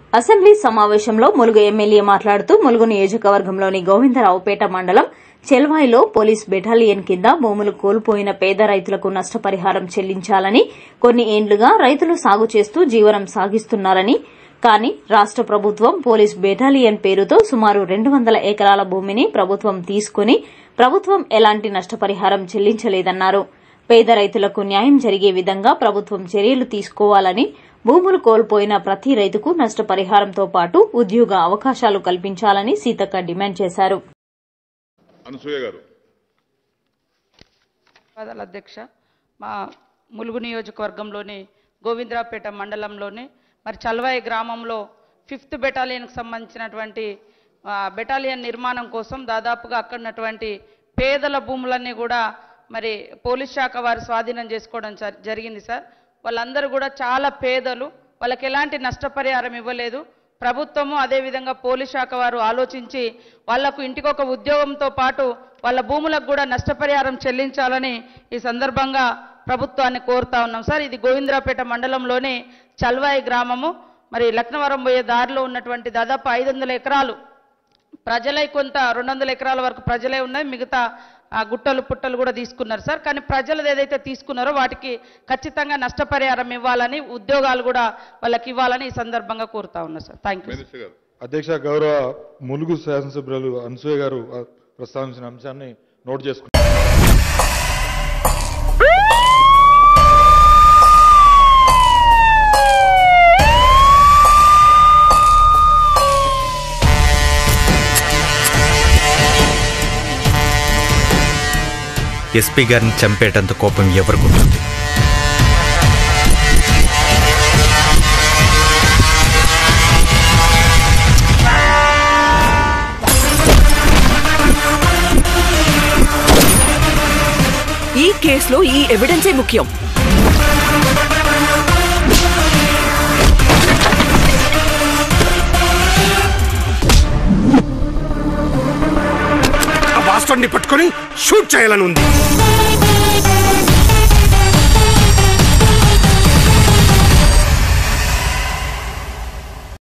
assembly సమావేశంలో Mulugu MLA మాట్లాడుతూ ములుగు నియోజకవర్గంలోని గోవిందరావుపేట మండలం చెల్వాయిలో పోలీస్ బెటాలియన్ కింద భూములు కోల్పోయిన పేద రైతులకు నష్టపరిహారం చెల్లించాలని కొన్ని ఏండ్లుగా రైతులు సాగు చేస్తూ జీవనం సాగిస్తున్నారని కానీ రాష్ట ప్రభుత్వం పోలీస్ బెటాలియన్ పేరుతో సుమారు రెండు వందల ఎకరాల భూమిని ప్రభుత్వం తీసుకుని ప్రభుత్వం ఎలాంటి నష్టపరిహారం చెల్లించలేదన్నారు పేద రైతులకు న్యాయం జరిగే విధంగా ప్రభుత్వం చర్యలు తీసుకోవాలని భూములు కోల్పోయిన ప్రతి రైతుకు నష్టపరిహారంతో పాటు ఉద్యోగ అవకాశాలు కల్పించాలని సీతక్క డిమాండ్ చేశారు అనసూయ గారు ధన్యవాదాలు అధ్యక్ష మా ములుగు నియోజకవర్గంలోని గోవిందరావుపేట మండలంలోని మరి చల్వాయి గ్రామంలో ఫిఫ్త్ బెటాలియన్కి సంబంధించినటువంటి ఆ, బెటాలియన్ నిర్మాణం కోసం దాదాపుగా అక్కడ ఉన్నటువంటి పేదల భూములన్నీ కూడా మరి పోలీస్ శాఖ వారు స్వాధీనం చేసుకోవడం జ- జరిగింది సార్ వాళ్ళందరూ కూడా చాలా పేదలు వాళ్ళకి ఎలాంటి నష్టపరిహారం ఇవ్వలేదు ప్రభుత్వము అదేవిధంగా పోలీస్ శాఖ వారు ఆలోచించి వాళ్లకు ఇంటికొక ఉద్యోగంతో పాటు వాళ్ళ భూములకు కూడా నష్టపరిహారం చెల్లించాలని ఈ సందర్భంగా ప్రభుత్వాన్ని కోరుతా ఉన్నాం సార్ ఇది గోవిందరావుపేట మండలంలోని చల్వాయి గ్రామము మరి లక్నవరం పోయే దారిలో ఉన్నటువంటి దాదాపు ఐదు వందల ఎకరాలు ప్రజలై కొంత రెండు వందల ఎకరాల వరకు ప్రజలే ఉన్నాయి మిగతా ఆ, గుట్టలు పుట్టలు కూడా తీసుకున్నారు సార్ కానీ ప్రజలు ఏదైతే తీసుకున్నారో వాటికి ఖచ్చితంగా నష్టపరిహారం ఇవ్వాలని ఉద్యోగాలు కూడా వాళ్ళకి ఇవ్వాలని ఈ సందర్భంగా కోరుతా ఉన్నా సార్ థ్యాంక్ యూ మినిస్టర్ గారు అధ్యక్ష గౌరవ ములుగు శాసనసభ్యులు అనసూయ గారు ఆ, ప్రస్తావించిన అంశాన్ని నోట్ చేసుకున్నారు ఎస్పీ గారిని చంపేటంత కోపం ఎవరికి ఉంటుంది ఈ కేసులో ఈ ఎవిడెన్సే ముఖ్యం ఆ బాస్టర్ని పట్టుకొని షూట్ చేయాలని ఉంది